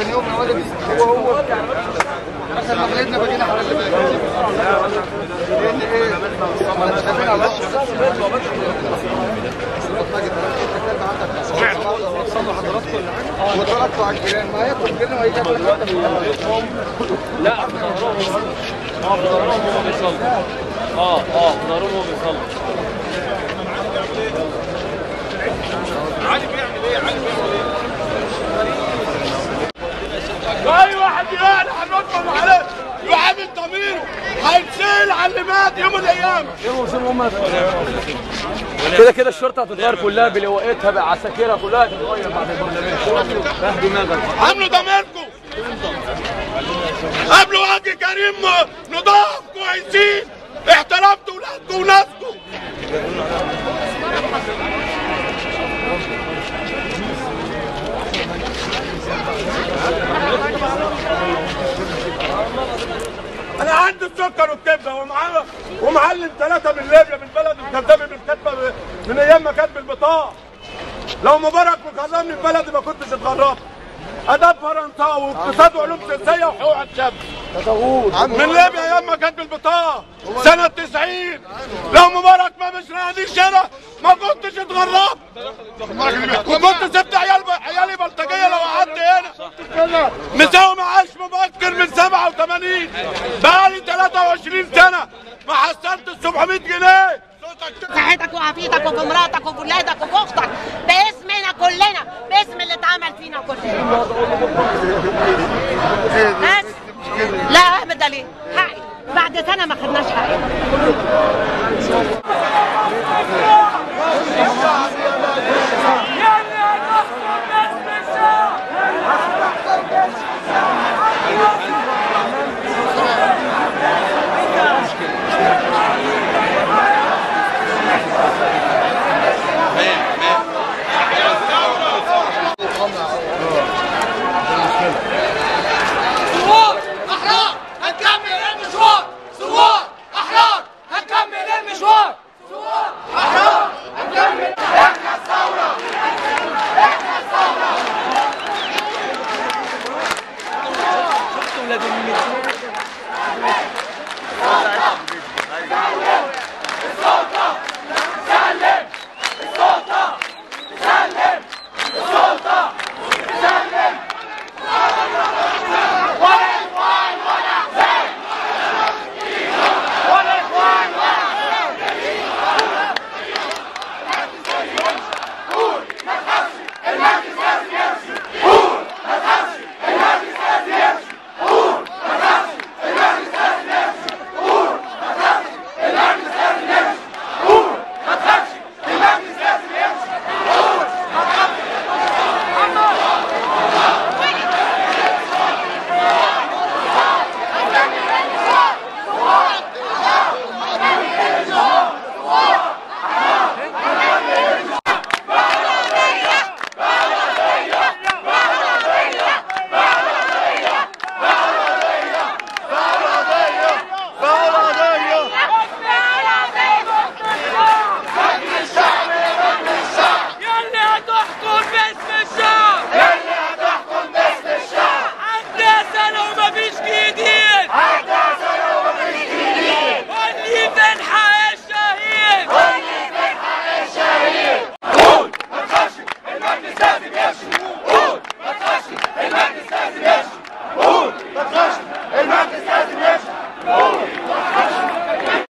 تاني يوم يا ولد هو هو اخر ما غلبنا بقينا على اللي باقي لان ايه ما احنا داخلين على وصلوا حضراتكم ولا حاجه؟ وضربتوا على الجيران ما هياكل الجيران وهيجي ياكل حتى لا في ظهرهم اه في ظهرهم هو بيصلي اه اه في ظهرهم هو بيصلي اي واحد يقال هنطلب عليه يعامل ضميره هيتسال على اللي مات يوم من الايام كده كده الشرطه هتتغير كلها بلواءاتها بعساكرها كلها هتتغير بعد البرلمان فاهم دماغك عاملوا ضميركم قبلوا وجه كريم نضاف كويسين احترمتوا ولادكم وناسكم انا عندي السكر والكبده ومعاه ومعلم ثلاثه من ليبيا من بلد الكذاب من كاتبه من ايام ما كاتب البطاقه لو مبارك مكرمني في بلدي ما كنتش اتغربت اداب فرنساوي واقتصاد وعلوم سياسيه وحقوق الشاب من ليبيا ايام ما كانت بالبطاقه سنه 90 لو مبارك ما مش راضيش هنا ما كنتش اتغربت وكنت سبت عيال عيالي بلطجيه لو قعدت هنا مساوي معاش مبكر من 87 بقالي 23 سنه ما حصلت ال 700 جنيه صحتك وعافيتك وفي مراتك وفي ولادك وفي اختك باسمنا كلنا باسم اللي اتعمل فينا كلنا بس لا ابدا ليه حقي بعد سنه ما خدناش حقنا